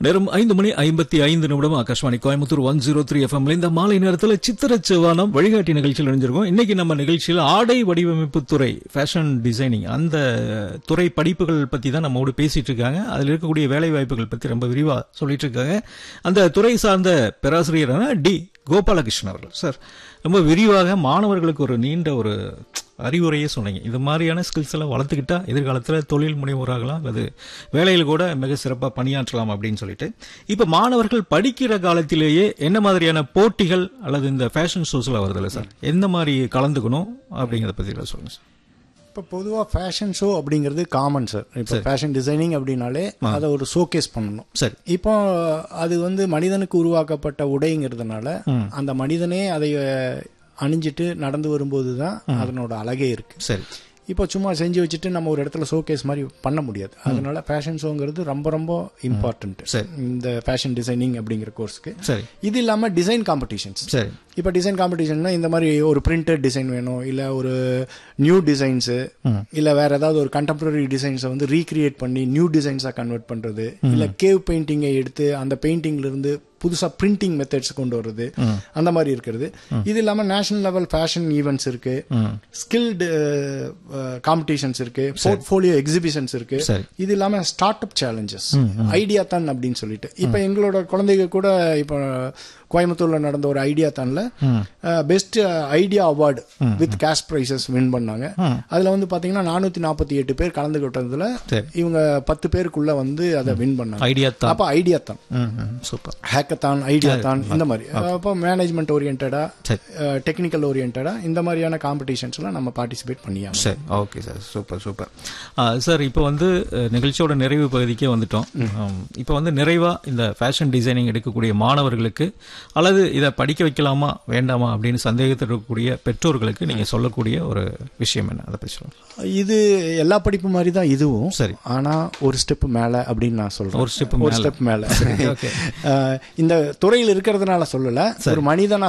நேரம் ஐந்து மணி ஐம்பத்தி ஐந்து நிமிடம் Akashvani Coimbatore one zero three எஃப்எம்ல இந்த மாலை நேரத்தில் சித்திர செவ்வானம் வழிகாட்டி நிகழ்ச்சியில் இணைஞ்சிருக்கோம் இன்னைக்கு நம்ம நிகழ்ச்சியில் ஆடை வடிவமைப்பு துறை ஃபேஷன் டிசைனிங் அந்த துறை படிப்புகள் பத்தி தான் நம்மோடு பேசிட்டு இருக்காங்க அதில் இருக்கக்கூடிய வேலை வாய்ப்புகள் பத்தி ரொம்ப விரிவா சொல்லிட்டு இருக்காங்க அந்த துறை சார்ந்த பேராசிரியரான டி கோபாலகிருஷ்ணன் அவர்கள் சார் ரொம்ப விரிவாக மாணவர்களுக்கு ஒரு நீண்ட ஒரு அறிவுரையே சொன்னீங்க இது மாதிரியான ஸ்கில்ஸ் எல்லாம் வளர்த்துக்கிட்டா எதிர்காலத்தில் தொழில் முனைவோராகலாம் அல்லது வேலையில் கூட மிக சிறப்பாக பணியாற்றலாம் அப்படின்னு சொல்லிட்டு இப்போ மாணவர்கள் படிக்கிற காலத்திலேயே என்ன மாதிரியான போட்டிகள் அல்லது இந்த ஃபேஷன் ஷோஸ்ல வருதுல்ல சார் எந்த மாதிரி கலந்துக்கணும் அப்படிங்கிறத பற்றி சொல்லுங்க சார் இப்போ பொதுவாக ஃபேஷன் ஷோ அப்படிங்கிறது காமன் சார் இப்போ ஃபேஷன் டிசைனிங் அப்படின்னாலே அதை ஒரு ஷோகேஸ் பண்ணணும் சரி இப்போ அது வந்து மனிதனுக்கு உருவாக்கப்பட்ட உடைங்கிறதுனால அந்த மனிதனே அதை அஹ், அணிஞ்சிட்டு நடந்து வரும்போது தான் அதனோட அழகே இருக்கு சரி இப்போ சும்மா செஞ்சு வச்சுட்டு நம்ம ஒரு இடத்துல ஷோகேஸ் மாதிரி பண்ண முடியாது அதனால ஃபேஷன் ஷோங்கிறது ரொம்ப ரொம்ப இம்பார்ட்டன்ட் சரி. இந்த ஃபேஷன் டிசைனிங் அப்படிங்கிற கோர்ஸ்க்கு சரி இது இல்லாமல் டிசைன் காம்படிஷன்ஸ் சரி இப்போ டிசைன் காம்படிஷன்னா இந்த மாதிரி ஒரு பிரிண்டட் டிசைன் வேணும் இல்லை ஒரு நியூ டிசைன்ஸு இல்லை வேற ஏதாவது ஒரு கண்டெம்பரரி டிசைன்ஸை வந்து ரீக்ரியேட் பண்ணி நியூ டிசைன்ஸாக கன்வெர்ட் பண்ணுறது இல்லை கேவ் பெயிண்டிங்கை எடுத்து அந்த பெயிண்டிங்ல இருந்து புதுசாக பிரிண்டிங் மெத்தட்ஸ் கொண்டு வர்றது அந்த மாதிரி இருக்கிறது இது இல்லாமல் நேஷனல் லெவல் ஃபேஷன் ஈவெண்ட்ஸ் இருக்கு ஸ்கில்டு காம்படிஷன்ஸ் இருக்கு போர்ட்ஃபோலியோ எக்ஸிபிஷன்ஸ் இருக்கு சரி. இது இல்லாம ஸ்டார்ட் அப் சேலஞ்சஸ் ஐடியா தான் அப்படின்னு சொல்லிட்டு இப்ப எங்களோட குழந்தைங்க கூட இப்ப கோயம்புத்தூர்ல நடந்த ஒரு ஐடியா தான்ல best idea award with cash prizes win பண்ணாங்க அதுல வந்து பாத்தீங்கன்னா நானூத்தி நாற்பத்தி எட்டு பேர் கலந்துகிட்டதுல சரி. இவங்க பத்து பேருக்குள்ள வந்து அதை வின் பண்ணாங்க ஐடியா தான் அப்ப ஐடியா தான் ம், ம், சூப்பர் ஹேக்கத்தான் ஐடியா தான் இந்த மாதிரி அப்போ மேனேஜ்மெண்ட் ஓரியன்டா சரி. டெக்னிக்கல் ஓரியன்டா இந்த மாதிரியான காம்படிஷன்ஸ்லாம் நம்ம பார்ட்டிசிபேட் பண்ணியாங்க சரி okay sir super super sir இப்போ வந்து அஹ், நிகழ்ச்சியோட நிறைவு பகுதிக்கே வந்துட்டோம் ஆம், இப்போ வந்து நிறைவா இந்த ஃபேஷன் டிசைனிங் எடுக்கக்கூடிய மாணவர்களுக்கு அல்லது இதை படிக்க வைக்கலாமா வேண்டாமா அப்படின்னு சந்தேகத்தில் இருக்கக்கூடிய பெற்றோர்களுக்கு நீங்க சொல்லக்கூடிய ஒரு விஷயம் என்ன அதை பற்றி சொல்லுங்க இது எல்லா படிப்பு மாதிரி தான் இதுவும் சரி. ஆனா ஒரு ஸ்டெப் மேல அப்படின்னு நான் சொல்றேன் ஒரு step ஒரு மேல. ஸ்டெப் மேல ஓகே அஹ், இந்த துறையில் இருக்கிறதுனால சொல்லல ஒரு மனிதனா